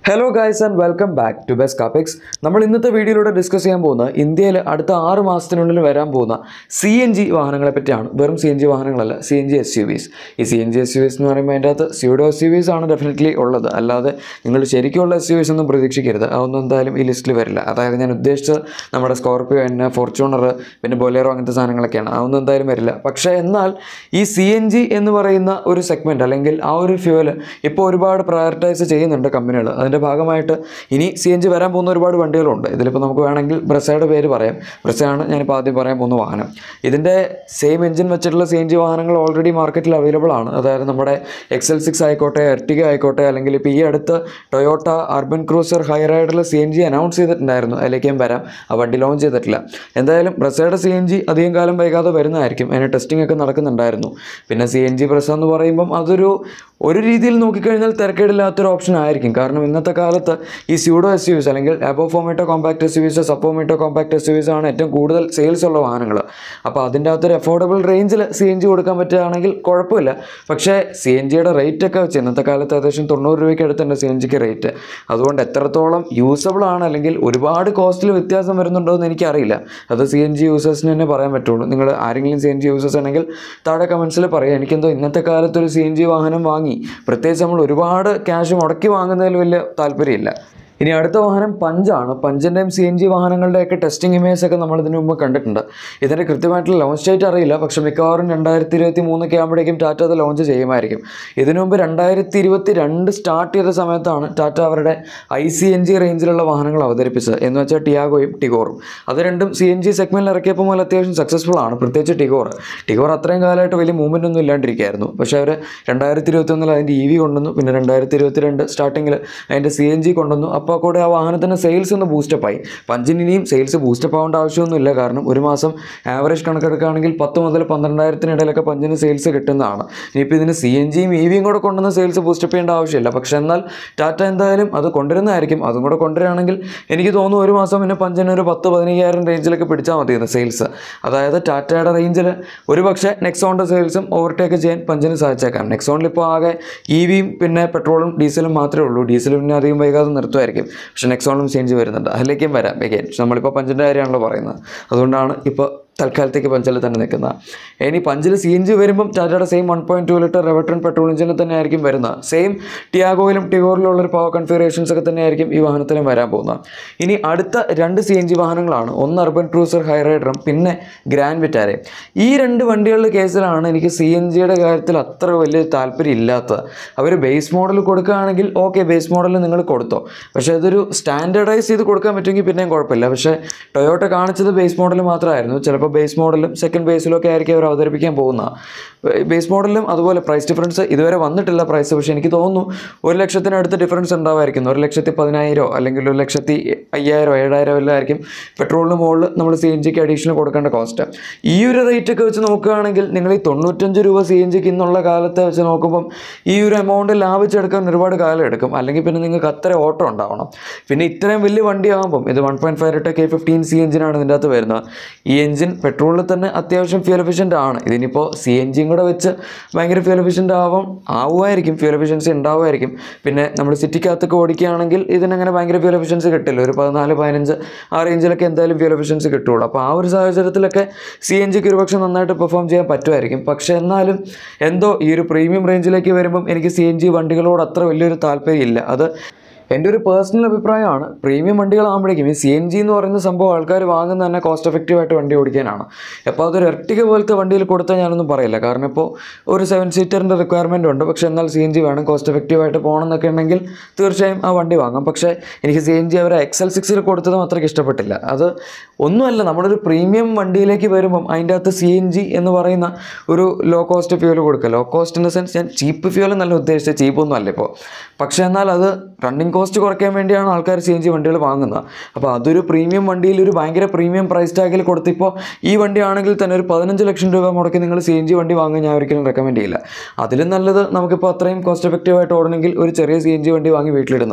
hello guys and welcome back to best കാപ്പിക്സ് നമ്മൾ ഇന്നത്തെ വീഡിയോയിലൂടെ ഡിസ്കസ് ചെയ്യാൻ പോകുന്ന ഇന്ത്യയിൽ അടുത്ത ആറ് മാസത്തിനുള്ളിൽ വരാൻ പോകുന്ന സി എൻ ജി വാഹനങ്ങളെ പറ്റിയാണ് വെറും സി എൻ ജി വാഹനങ്ങളല്ല C N G S U Vs ഈ C N G S U Vs എന്ന് പറയുമ്പോൾ അതിൻ്റെ അകത്ത് സ്യൂഡോ എസ് യു വിസ് ആണ് ഡെഫിനറ്റ്ലി ഉള്ളത് അല്ലാതെ നിങ്ങൾ ശരിക്കുള്ള എസ് യു വിസ് ഒന്നും പ്രതീക്ഷിക്കരുത് അതൊന്നും എന്തായാലും ഈ ലിസ്റ്റിൽ വരില്ല അതായത് ഞാൻ ഉദ്ദേശിച്ചത് നമ്മുടെ സ്കോർപ്പിയോ എന്നെ ഫോർച്യൂണർ പിന്നെ ബൊലേറോ അങ്ങനത്തെ സാധനങ്ങളൊക്കെയാണ് അതൊന്നും എന്തായാലും വരില്ല പക്ഷേ എന്നാൽ ഈ സി എൻ ജി എന്ന് പറയുന്ന ഒരു സെഗ്മെൻറ്റ് അല്ലെങ്കിൽ ആ ഒരു ഫ്യൂവൽ ഇപ്പോൾ ഒരുപാട് പ്രയോറിറ്റൈസ് ചെയ്യുന്നുണ്ട് കമ്പനികൾ അതിൻ്റെ ഭാഗമായിട്ട് ഇനി സി എൻ ജി വരാൻ പോകുന്ന ഒരുപാട് വണ്ടികളുണ്ട് ഇതിലിപ്പോൾ നമുക്ക് വേണമെങ്കിൽ ബ്രസയുടെ പേര് പറയാം ബ്രസയാണ് ഞാനിപ്പോൾ ആദ്യം പറയാൻ പോകുന്ന വാഹനം ഇതിൻ്റെ സെയിം എഞ്ചിൻ വെച്ചിട്ടുള്ള സി എൻ ജി വാഹനങ്ങൾ ഓൾറെഡി മാർക്കറ്റിൽ അവൈലബിൾ ആണ് അതായത് നമ്മുടെ എക്സൽ സിക്സ് ആയിക്കോട്ടെ എർട്ടിക ആയിക്കോട്ടെ അല്ലെങ്കിൽ ഇപ്പോൾ ഈ അടുത്ത് ടൊയോട്ട അർബൻ ക്രൂസർ ഹൈറൈഡറിൽ സി എൻ ജി അനൗൺസ് ചെയ്തിട്ടുണ്ടായിരുന്നു അതിലേക്കും വരാം ആ വണ്ടി ലോഞ്ച് ചെയ്തിട്ടില്ല എന്തായാലും ബ്രസയുടെ സി എൻ ജി അധികം കാലം വൈകാതെ വരുന്നതായിരിക്കും അതിന് ടെസ്റ്റിംഗ് ഒക്കെ നടക്കുന്നുണ്ടായിരുന്നു പിന്നെ സി എൻ ജി ബ്രസ എന്ന് പറയുമ്പം അതൊരു ഒരു രീതിയിൽ നോക്കിക്കഴിഞ്ഞാൽ തിരക്കേടില്ലാത്തൊരു ഓപ്ഷൻ ആയിരിക്കും കാരണം ഇന്നത്തെ കാലത്ത് ഈ സ്യൂഡോ എസ് യുസ് അല്ലെങ്കിൽ അബോഫോമീറ്റോ കോമ്പാക്ട് എസ് യുസ് സപ്പോമീറ്റോ കോമ്പാക്ട് എസ് യുസ് ആണ് ഏറ്റവും കൂടുതൽ സെയിൽസ് ഉള്ള വാഹനങ്ങൾ അപ്പോൾ അതിൻ്റെ അകത്തൊരു അഫോർഡബിൾ റേഞ്ചിൽ സി എൻ ജി കൊടുക്കാൻ പറ്റുകയാണെങ്കിൽ കുഴപ്പമില്ല പക്ഷേ സി എൻ ജിയുടെ റേറ്റ് ഒക്കെ വെച്ച് ഇന്നത്തെ കാലത്ത് ഏകദേശം തൊണ്ണൂറ് രൂപയ്ക്ക് അടുത്തുണ്ട് സി എൻ ജിക്ക് റേറ്റ് അതുകൊണ്ട് എത്രത്തോളം യൂസബിൾ ആണ് അല്ലെങ്കിൽ ഒരുപാട് കോസ്റ്റിൽ വ്യത്യാസം വരുന്നുണ്ടോ എന്ന് എനിക്കറിയില്ല അത് സി എൻ ജി യൂസേഴ്സിന് തന്നെ പറയാൻ പറ്റുള്ളൂ നിങ്ങൾ ആരെങ്കിലും സി എൻ ജി യൂസേഴ്സ് ആണെങ്കിൽ താഴെ കമൻസിൽ പറയാം എനിക്കെന്തോ ഇന്നത്തെ കാലത്ത് ഒരു സി എൻ ജി വാഹനം വാങ്ങി പ്രത്യേകിച്ച് നമ്മൾ ഒരുപാട് ക്യാഷ് മുടക്കി വാങ്ങുന്നതിൽ വലിയ താല്പര്യമില്ല ഇനി അടുത്ത വാഹനം പഞ്ചാണ് പഞ്ചിൻ്റെയും സി എൻ ജി വാഹനങ്ങളുടെയൊക്കെ ടെസ്റ്റിംഗ് ഇമേജ് ഒക്കെ നമ്മൾ ഇതിനു മുമ്പ് കണ്ടിട്ടുണ്ട് ഇതിൻ്റെ കൃത്യമായിട്ടുള്ള ലോഞ്ച് ഡേറ്റ് അറിയില്ല പക്ഷേ മിക്കവാറും രണ്ടായിരത്തി ഇരുപത്തി മൂന്നൊക്കെ ആകുമ്പോഴേക്കും ടാറ്റ അത് ലോഞ്ച് ചെയ്യുമായിരിക്കും ഇതിനു മുമ്പ് രണ്ടായിരത്തി ഇരുപത്തി രണ്ട് സ്റ്റാർട്ട് ചെയ്ത സമയത്താണ് ടാറ്റ അവരുടെ ഐ സി എൻ ജി റേഞ്ചിലുള്ള വാഹനങ്ങൾ അവതരിപ്പിച്ചത് എന്ന് വെച്ചാൽ ടിയാഗോയും ടിഗോറും അത് രണ്ടും സി എൻ ജി സെഗ്മെൻറ്റിൽ ഇറക്കിയപ്പോൾ മുതൽ അത്യാവശ്യം സക്സസ്ഫുൾ ആണ് പ്രത്യേകിച്ച് ടിഗോർ ടിഗോർ അത്രയും കാലമായിട്ട് വലിയ മൂവ്മെൻ്റ് ഒന്നും ഇല്ലാണ്ടിരിക്കുകയായിരുന്നു പക്ഷേ അവർ രണ്ടായിരത്തി ഇരുപത്തി ഒന്നിൽ അതിൻ്റെ ഇ വി കൊണ്ടുവന്നു പിന്നെ രണ്ടായിരത്തി ഇരുപത്തി രണ്ട് സ്റ്റാർട്ടിങ്ങിൽ അതിൻ്റെ സി എൻ ജി കൊണ്ടുവന്നു അപ്പോൾ കൂടെ ആ വാഹനത്തിൻ്റെ സെയിൽസ് ഒന്ന് ബൂസ്റ്റപ്പ് ആയി പഞ്ചിന് ഇനിയും സെയിൽസ് ബൂസ്റ്റപ്പ് ആവേണ്ട ആവശ്യമൊന്നുമില്ല കാരണം ഒരു മാസം ആവറേജ് കണക്കെടുക്കുകയാണെങ്കിൽ പത്ത് മുതൽ പന്ത്രണ്ടായിരത്തിനിടയിലൊക്കെ പഞ്ചിന് സെയിൽസ് കിട്ടുന്നതാണ് ഇനിയിപ്പോൾ ഇതിന് സി എൻ ജിയും ഇ വിയും കൂടെ കൊണ്ടുവന്ന് സെയിൽസ് ബൂസ്റ്റപ്പ് ചെയ്യേണ്ട ആവശ്യമില്ല പക്ഷേ എന്നാൽ ടാറ്റ എന്തായാലും അത് കൊണ്ടുവരുന്നതായിരിക്കും അതും കൂടെ കൊണ്ടുവരികയാണെങ്കിൽ എനിക്ക് തോന്നുന്നു ഒരു മാസം പിന്നെ പഞ്ചിന് ഒരു പത്ത് പതിനയ്യായിരം റേഞ്ചിലൊക്കെ പിടിച്ചാൽ മതിയെന്ന് സെയിൽസ് അതായത് ടാറ്റയുടെ റേഞ്ചിൽ ഒരു പക്ഷേ നെക്സോണിൻ്റെ സെയിൽസും ഓവർടേക്ക് ചെയ്യാൻ പഞ്ചിന് സാധിച്ചേക്കാം നെക്സോണിൽ ഇപ്പോൾ ആകെ ഇ വിയും പിന്നെ പെട്രോളും ഡീസലും മാത്രമേ ഉള്ളൂ ഡീസൽ പിന്നെ അധികം വൈകാതെ നിർത്തുമായിരിക്കും പക്ഷേ നെക്സോണും ചേഞ്ച് വരുന്നുണ്ട് അതിലേക്കും വരാം എഗെയിൻ നമ്മളിപ്പോൾ പഞ്ചിൻ്റെ കാര്യമാണല്ലോ പറയുന്നത് അതുകൊണ്ടാണ് ഇപ്പോൾ തൽക്കാലത്തേക്ക് പഞ്ചിൽ തന്നെ നിൽക്കുന്നത് ഇനി പഞ്ചിൽ സി എൻ ജി വരുമ്പം ടാറ്റയുടെ same one point two litre Revotron petrol എഞ്ചിനിൽ തന്നെ ആയിരിക്കും വരുന്നത് സെയിം ടിയാഗോയിലും ടിഗോറിലും ഉള്ളൊരു പവർ കൺഫിഗറേഷൻസ് ഒക്കെ തന്നെ ആയിരിക്കും ഈ വാഹനത്തിലും വരാൻ പോകുന്നത് ഇനി അടുത്ത രണ്ട് സി എൻ ജി വാഹനങ്ങളാണ് ഒന്ന് അർബൻ ക്രൂസർ ഹൈറൈഡറും പിന്നെ ഗ്രാൻഡ് വിറ്റാരയും ഈ രണ്ട് വണ്ടികളുടെ കേസിലാണ് എനിക്ക് സി എൻ ജിയുടെ കാര്യത്തിൽ അത്ര വലിയ താല്പര്യം ഇല്ലാത്തത് അവർ ബേസ് മോഡൽ കൊടുക്കുകയാണെങ്കിൽ ഓക്കെ ബേസ് മോഡൽ നിങ്ങൾ കൊടുത്തോ പക്ഷേ അതൊരു സ്റ്റാൻഡേർഡൈസ് ചെയ്ത് കൊടുക്കാൻ പറ്റുമെങ്കിൽ പിന്നെയും കുഴപ്പമില്ല പക്ഷേ ടൊയോട്ട കാണിച്ചത് ബേസ് മോഡൽ മാത്രമായിരുന്നു ചിലപ്പോൾ ബേസ് മോഡലും സെക്കൻഡ് ബേസിലും ഒക്കെ ആയിരിക്കും അവർ അവതരിപ്പിക്കാൻ പോകുന്നത് ബേസ് മോഡലും അതുപോലെ പ്രൈസ് ഡിഫറൻസ് ഇതുവരെ വന്നിട്ടില്ല പ്രൈസ് പക്ഷേ എനിക്ക് തോന്നുന്നു ഒരു ലക്ഷത്തിനടുത്ത് ഡിഫറൻസ് ഉണ്ടാവുമായിരിക്കും ഒരു ലക്ഷത്തി പതിനായിരമോ അല്ലെങ്കിൽ ഒരു ലക്ഷത്തി അയ്യായിരോ ഏഴായിരോ എല്ലാം ആയിരിക്കും പെട്രോളിന് മുകളിൽ നമ്മൾ സി എൻ ജിക്ക് അഡീഷണൽ കൊടുക്കേണ്ട കോസ്റ്റ് ഈ ഒരു റേറ്റ് ഒക്കെ വെച്ച് നോക്കുകയാണെങ്കിൽ നിങ്ങൾ ഈ തൊണ്ണൂറ്റഞ്ച് രൂപ സി എൻ ജിക്ക് ഇന്നുള്ള കാലത്തെ വെച്ച് നോക്കുമ്പം ഈ ഒരു എമൗണ്ട് ലാഭിച്ചെടുക്കാൻ ഒരുപാട് കാലം എടുക്കും അല്ലെങ്കിൽ പിന്നെ നിങ്ങൾക്ക് അത്ര ഓട്ടം ഉണ്ടാവണം പിന്നെ ഇത്രയും വലിയ വണ്ടി ആകുമ്പം ഇത് one point five litre K fifteen C എഞ്ചിനാണ് ഇതിൻ്റെ അകത്ത് വരുന്നത് ഈ എഞ്ചിൻ പെട്രോളിൽ തന്നെ അത്യാവശ്യം ഫ്യൂൽ എഫിഷ്യൻ്റ് ആണ് ഇതിനിപ്പോൾ സി എൻ ജിയും കൂടെ വെച്ച് ഭയങ്കര ഫ്യൂൽ എഫിഷ്യൻ്റ് ആവും ആവുമായിരിക്കും ഫ്യൂൽ എഫിഷ്യൻസി ഉണ്ടാവുമായിരിക്കും പിന്നെ നമ്മൾ സിറ്റിക്കകത്തൊക്കെ ഓടിക്കുകയാണെങ്കിൽ ഇതിനങ്ങനെ ഭയങ്കര ഫ്യൂൽ എഫിഷ്യൻസി കിട്ടില്ല ഒരു പതിനാല് പതിനഞ്ച് ആ റേഞ്ചിലൊക്കെ എന്തായാലും ഫ്യൂൽ എഫിഷ്യൻസി കിട്ടുള്ളൂ അപ്പോൾ ആ ഒരു സാഹചര്യത്തിലൊക്കെ സി എൻ ജിക്ക് ഒരുപക്ഷെ നന്നായിട്ട് പെർഫോം ചെയ്യാൻ പറ്റുമായിരിക്കും പക്ഷേ എന്നാലും എന്തോ ഈ ഒരു പ്രീമിയം റേഞ്ചിലേക്ക് വരുമ്പം എനിക്ക് സി എൻ ജി വണ്ടികളോട് അത്ര വലിയൊരു താല്പര്യമില്ല അത് എൻ്റെ ഒരു പേഴ്സണൽ അഭിപ്രായമാണ് പ്രീമിയം വണ്ടികളാകുമ്പോഴേക്കും ഈ സി എൻ ജി എന്ന് പറയുന്ന സംഭവം ആൾക്കാർ വാങ്ങുന്ന തന്നെ കോസ്റ്റ് എഫക്റ്റീവായിട്ട് വണ്ടി ഓടിക്കാനാണ് അപ്പോൾ അതൊരു എർട്ടിക പോലത്തെ വണ്ടിയിൽ കൊടുത്താൽ ഞാനൊന്നും പറയില്ല കാരണം ഇപ്പോൾ ഒരു സെവൻ സീറ്ററിൻ്റെ റിക്വയർമെൻ്റ് ഉണ്ട് പക്ഷേ എന്നാൽ സി എൻ ജി വേണം കോസ്റ്റ് എഫക്റ്റീവായിട്ട് പോകണം എന്നൊക്കെ ഉണ്ടെങ്കിൽ തീർച്ചയായും ആ വണ്ടി വാങ്ങാം പക്ഷേ എനിക്ക് സി എൻ ജി അവരെ എക്സൽ സിക്സിൽ കൊടുത്തതും അത്രയ്ക്ക് ഇഷ്ടപ്പെട്ടില്ല അത് ഒന്നുമല്ല നമ്മളൊരു പ്രീമിയം വണ്ടിയിലേക്ക് വരുമ്പം അതിൻ്റെ അകത്ത് സി എൻ ജി എന്ന് പറയുന്ന ഒരു ലോ കോസ്റ്റ് ഫ്യൂൽ കൊടുക്കുക low cost in the sense ഞാൻ ചീപ്പ് ഫ്യൂൽ എന്നല്ല ഉദ്ദേശിച്ചത് ചീപ്പൊന്നും അല്ല ഇപ്പോൾ പക്ഷേ എന്നാൽ അത് റണ്ണിങ് കോസ്റ്റ് കുറയ്ക്കാൻ വേണ്ടിയാണ് ആൾക്കാർ സി എൻ ജി വണ്ടികൾ വാങ്ങുന്നത് അപ്പോൾ അതൊരു പ്രീമിയം വണ്ടിയിൽ ഒരു ഭയങ്കര പ്രീമിയം പ്രൈസ് ടാഗിൽ കൊടുത്തിപ്പോൾ ഈ വണ്ടി ആണെങ്കിൽ തന്നെ ഒരു പതിനഞ്ച് ലക്ഷം രൂപ മുടക്കി നിങ്ങൾ സി എൻ ജി വണ്ടി വാങ്ങാൻ ഞാൻ ഒരിക്കലും റെക്കമെൻഡ് ചെയ്യില്ല അതിലും നല്ലത് നമുക്കിപ്പോൾ അത്രയും കോസ്റ്റ് എഫക്റ്റീവായിട്ട് ഓടണമെങ്കിൽ ഒരു ചെറിയ സി എൻ ജി വണ്ടി വാങ്ങി വീട്ടിലിടുന്നതാണ്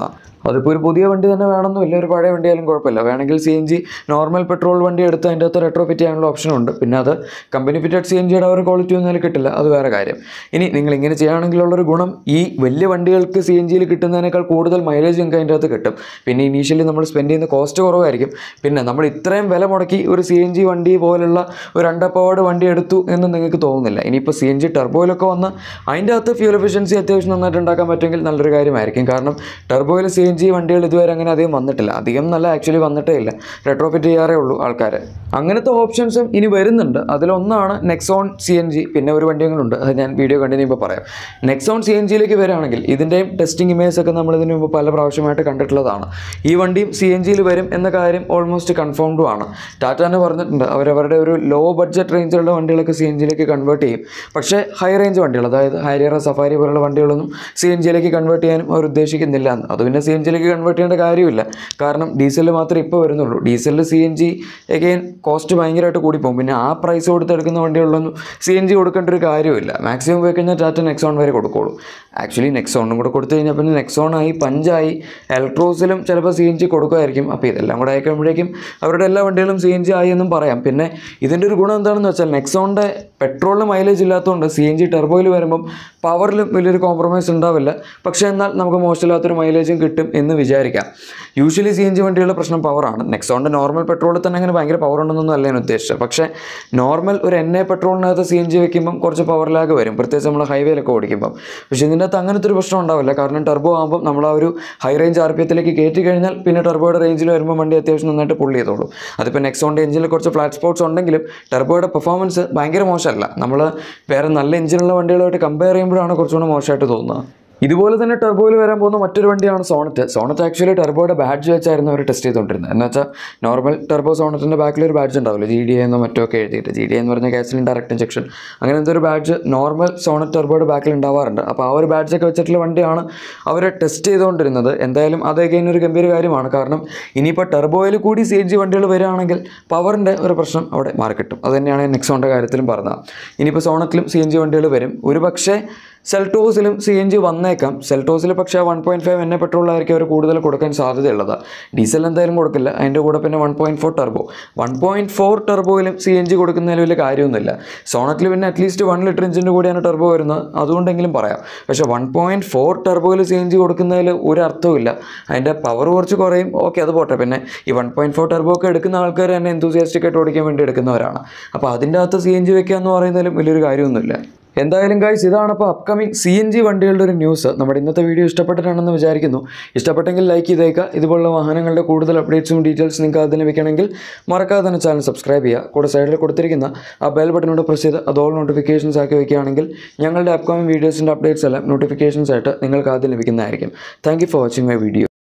അതിപ്പോൾ ഒരു പുതിയ വണ്ടി തന്നെ വേണമെന്നില്ല ഒരു പഴയ വണ്ടി ആയാലും കുഴപ്പമില്ല വേണമെങ്കിൽ C N G normal petrol വണ്ടി എടുത്ത് അതിൻ്റെ അകത്ത് റെട്രോ ഫിറ്റ് ചെയ്യാനുള്ള ഓപ്ഷനുണ്ട് പിന്നെ അത് കമ്പനി ഫിറ്റഡ് സി എൻ ജിയുടെ ഒരു ക്വാളിറ്റി ഒന്നും അതിൽ കിട്ടില്ല അത് വേറെ കാര്യം ഇനി നിങ്ങൾ ഇങ്ങനെ ചെയ്യുകയാണെങ്കിലുള്ളൊരു ഗുണം ഈ വലിയ വണ്ടികൾക്ക് സി എൻ ജിയിൽ കിട്ടുന്നതിനേക്കാൾ കൂടുതൽ മൈലേജ് നിങ്ങൾക്ക് അതിൻ്റെ അകത്ത് കിട്ടും പിന്നെ ഇനീഷ്യലി നമ്മൾ സ്പെൻഡ് ചെയ്യുന്ന കോസ്റ്റ് കുറവായിരിക്കും പിന്നെ നമ്മൾ ഇത്രയും വില മുടക്കി ഒരു സി എൻ ജി വണ്ടി പോലുള്ള ഒരു അണ്ടർ പവേർഡ് വണ്ടി എടുത്തു എന്ന് നിങ്ങൾക്ക് തോന്നുന്നില്ല ഇനിയിപ്പോൾ സി എൻ ജി ടെർബോയിലൊക്കെ വന്ന് അതിൻ്റെ അകത്ത് ഫ്യൂൽ എഫിഷ്യൻസി അത്യാവശ്യം നന്നായിട്ട് ഉണ്ടാക്കാൻ പറ്റുമെങ്കിൽ നല്ലൊരു കാര്യമായിരിക്കും കാരണം ടെർബോയിൽ സി എൻ ജി വണ്ടികൾ ഇതുവരെ അങ്ങനെ അധികം വന്നിട്ടില്ല അധികം നല്ല ആക്ച്വലി വന്നിട്ടേ ഇല്ല റെട്രോഫിറ്റ് ചെയ്യാറേ ഉള്ളൂ ആൾക്കാർ അങ്ങനത്തെ ഓപ്ഷൻസും ഇനി വരുന്നുണ്ട് അതിലൊന്നാണ് നെക്സോൺ സി എൻ ജി പിന്നെ ഒരു വണ്ടിയും കൂടെ ഉണ്ട് അത് ഞാൻ വീഡിയോ കണ്ടിന്യൂ ഇപ്പോൾ പറയാം നെക്സോൺ സി എൻ ജിയിലേക്ക് വരികയാണെങ്കിൽ ഇതിൻ്റെയും ടെസ്റ്റിംഗ് ഇമേജ് ഒക്കെ നമ്മൾ ഇതിനു മുമ്പ് പല പ്രാവശ്യമായിട്ട് കണ്ടിട്ടുള്ളതാണ് ഈ വണ്ടിയും സി എൻ ജിയിൽ വരും എന്ന കാര്യം ഓൾമോസ്റ്റ് കൺഫേംഡും ആണ് ടാറ്റ തന്നെ പറഞ്ഞിട്ടുണ്ട് അവരവരുടെ ഒരു ലോ ബഡ്ജറ്റ് റേഞ്ചിലുള്ള വണ്ടികളൊക്കെ സി എൻ ജിയിലേക്ക് കൺവേർട്ട് ചെയ്യും പക്ഷേ ഹൈ റേഞ്ച് വണ്ടികൾ അതായത് ഹൈരിയറ സഫാരി പോലുള്ള വണ്ടികളൊന്നും സി എൻ ജിയിലേക്ക് കൺവേർട്ട് ചെയ്യാനും അവർ ഉദ്ദേശിക്കുന്നില്ല എന്ന് അത് പിന്നെ സി എൻ ജിയിലേക്ക് കൺവേർട്ട് ചെയ്യേണ്ട കാര്യമില്ല കാരണം ഡീസലിൽ മാത്രമേ ഇപ്പോൾ വരുന്നുള്ളൂ ഡീസലിൽ C N G again cost ഭയങ്കരമായിട്ട് കൂടിപ്പോകും പിന്നെ ആ പ്രൈസ് കൊടുത്തെടുക്കുന്ന വണ്ടികളിലൊന്നും സി എൻ ജി കൊടുക്കേണ്ട ഒരു കാര്യമില്ല മാക്സിമം പോയി കഴിഞ്ഞാൽ ടാറ്റ നെക്സോൺ വരെ കൊടുക്കുള്ളൂ ആക്ച്വലി നെക്സോണും കൂടെ കൊടുത്തു കഴിഞ്ഞാൽ പിന്നെ നെക്സോണായി പഞ്ചായി ഇലക്ട്രോസിലും ചിലപ്പോൾ സി എൻ ജി കൊടുക്കുമായിരിക്കും അപ്പോൾ ഇതെല്ലാം കൂടെ ആയിക്കഴിയുമ്പോഴേക്കും അവരുടെ എല്ലാ വണ്ടികളും സി എൻ ജി ആയി എന്നും പറയാം പിന്നെ ഇതിൻ്റെ ഒരു ഗുണം എന്താണെന്ന് വെച്ചാൽ നെക്സോണിൻ്റെ പെട്രോളിന് മൈലേജ് ഇല്ലാത്തതുകൊണ്ട് സി എൻ ജി ടെർബോയിൽ വരുമ്പം പവറിലും വലിയൊരു കോംപ്രമൈസ് ഉണ്ടാവില്ല പക്ഷേ എന്നാൽ നമുക്ക് മോശമില്ലാത്തൊരു മൈലേജും കിട്ടും എന്ന് വിചാരിക്കാം യൂഷ്വലി സി എൻ ജി വണ്ടികളുടെ പ്രശ്നം പവറാണ് നെക്സോണിൻ്റെ നോർമൽ പെട്രോളിൽ തന്നെ അങ്ങനെ ഭയങ്കര പവർ ഉണ്ടെന്നൊന്നും അല്ല ഞാൻ ഉദ്ദേശിച്ചത് പക്ഷേ നോർമൽ ഒരു എണ്ണ പെട്രോളിനകത്ത് സി എൻ ജി വെക്കുമ്പം കുറച്ച് പവർ ലാഗ് വരും പ്രത്യേകിച്ച് നമ്മൾ ഹൈവേയിലൊക്കെ ഓടിക്കുമ്പം പക്ഷേ ഇതിൻ്റെ അകത്ത് അങ്ങനത്തെ ഒരു പ്രശ്നം ഉണ്ടാവില്ല കാരണം ടെർബോ ആകുമ്പോൾ നമ്മൾ ആ ഒരു ഹൈ റേഞ്ച് ആർ പി എത്തിലേക്ക് കയറ്റി കഴിഞ്ഞാൽ പിന്നെ ടെർബോയുടെ റേഞ്ചിൽ വരുമ്പോൾ വണ്ടി അത്യാവശ്യം നന്നായിട്ട് പുള്ളി ചെയ്തോളൂ അതിപ്പോൾ നെക്സോണിൻ്റെ എഞ്ചിനിൽ കുറച്ച് ഫ്ലാറ്റ് സ്പോട്ട്സ് ഉണ്ടെങ്കിലും ടെർബോയുടെ പെർഫോമൻസ് ഭയങ്കര മോശമല്ല നമ്മൾ വേറെ നല്ല എഞ്ചിനുള്ള വണ്ടികളുമായിട്ട് കമ്പയർ ചെയ്യുമ്പോഴാണ് കുറച്ചുകൂടെ മോശമായിട്ട് തോന്നുന്നത് ഇതുപോലെ തന്നെ ടെർബോയിൽ വരാൻ പോകുന്ന മറ്റൊരു വണ്ടിയാണ് സോണറ്റ് സോണറ്റ് ആക്ച്വലി ടെർബോയുടെ ബാഡ്ജ് വെച്ചായിരുന്നു അവർ ടെസ്റ്റ് ചെയ്തുകൊണ്ടിരുന്നത് എന്ന് വെച്ചാൽ നോർമൽ ടെർബോ സോണറ്റിൻ്റെ ബാക്കിൽ ഒരു ബാഡ്ജ് ഉണ്ടാവില്ല ജി ഡി എന്നോ മറ്റോ ഒക്കെ എഴുതിയിട്ട് ജി ഡി എന്ന് പറഞ്ഞ ഗ്യാസിലിൻ ഡയറക്റ്റ് ഇഞ്ചക്ഷൻ അങ്ങനത്തെ ഒരു ബാഡ്ജ് നോർമൽ സോണറ്റ് ടെർബോയുടെ ബാക്കിൽ ഉണ്ടാവാറുണ്ട് അപ്പോൾ ആ ഒരു ബാഡ്ജൊക്കെ വെച്ചിട്ടുള്ള വണ്ടിയാണ് അവർ ടെസ്റ്റ് ചെയ്തുകൊണ്ടിരുന്നത് എന്തായാലും അത് again ഒരു ഗംഭീര കാര്യമാണ് കാരണം ഇനിയിപ്പോൾ ടെർബോയിൽ കൂടി സി ജി വണ്ടികൾ വരികയാണെങ്കിൽ പവറിൻ്റെ ഒരു പ്രശ്നം അവിടെ മാറിക്കിട്ടും അത് തന്നെയാണ് നെക്സോണിൻ്റെ കാര്യത്തിലും പറഞ്ഞത് ഇനിയിപ്പോൾ സോണറ്റിലും സി എൻ ജി വണ്ടികൾ വരും ഒരു പക്ഷേ സെൽട്ടോസിലും സി എൻ ജി വന്നേക്കാം സെൽട്ടോസിൽ പക്ഷേ വൺ പോയിൻറ്റ് ഫൈവ് എണ്ണ പെട്രോളായിരിക്കും അവർ കൂടുതൽ കൊടുക്കാൻ സാധ്യതയുള്ളത് ഡീസൽ എന്തായാലും കൊടുക്കില്ല അതിൻ്റെ കൂടെ പിന്നെ one point four turbo one point four ടെർബോയിലും സി എൻ ജി കൊടുക്കുന്നതിൽ വലിയ കാര്യമൊന്നുമില്ല സോണറ്റിൽ പിന്നെ അറ്റ്ലീസ്റ്റ് വൺ ലിറ്റർ ഇഞ്ചിൻ്റെ കൂടെയാണ് ടെർബോ വരുന്നത് അതുകൊണ്ടെങ്കിലും പറയാം പക്ഷേ വൺ പോയിൻറ്റ് ഫോർ ടെർബോയിൽ സി എൻ ജി കൊടുക്കുന്നതിൽ ഒരു അർത്ഥവുമില്ല അതിൻ്റെ പവർ കുറച്ച് കുറയും ഓക്കെ അത് പോട്ടെ പിന്നെ ഈ വൺ പോയിൻറ്റ് ഫോർ ടെർബോ ഒക്കെ എടുക്കുന്ന ആൾക്കാർ തന്നെ enthusiastic ആയിട്ട് ഓടിക്കാൻ വേണ്ടി എടുക്കുന്നവരാണ് അപ്പോൾ അതിൻ്റെ അകത്ത് സി എൻ ജി വെക്കുക എന്ന് പറയുന്നതിലും വലിയൊരു കാര്യമൊന്നുമില്ല എന്തായാലും ഗൈസ് ഇതാണ് അപ്പോൾ അപ്കമിങ് സി എൻ ജി വണ്ടികളുടെ ഒരു ന്യൂസ് നമ്മുടെ ഇന്നത്തെ വീഡിയോ ഇഷ്ടപ്പെട്ടിട്ടാണെന്ന് വിചാരിക്കുന്നു ഇഷ്ടപ്പെട്ടെങ്കിൽ ലൈക്ക് ചെയ്തേക്കുക ഇതുപോലുള്ള വാഹനങ്ങളുടെ കൂടുതൽ അപ്ഡേറ്റ്സും ഡീറ്റെയിൽസ് നിങ്ങൾക്ക് അതിൽ ലഭിക്കണമെങ്കിൽ മറക്കാതെ തന്നെ ചാനൽ സബ്സ്ക്രൈബ് ചെയ്യുക കൂടെ സൈഡിൽ കൊടുത്തിരിക്കുന്ന ആ ബെൽ ബട്ടനോട് പ്രസ് ചെയ്ത് അത് ഓൾ നോട്ടിഫിക്കേഷൻസ് ആക്കി വയ്ക്കുകയാണെങ്കിൽ ഞങ്ങളുടെ അപ്കമിങ് വീഡിയോസിൻ്റെ അപ്ഡേറ്റ്സ് എല്ലാം നോട്ടിഫിക്കേഷൻസ് ആയിട്ട് നിങ്ങൾക്ക് ആദ്യം ലഭിക്കുന്നതായിരിക്കും thank you for watching my video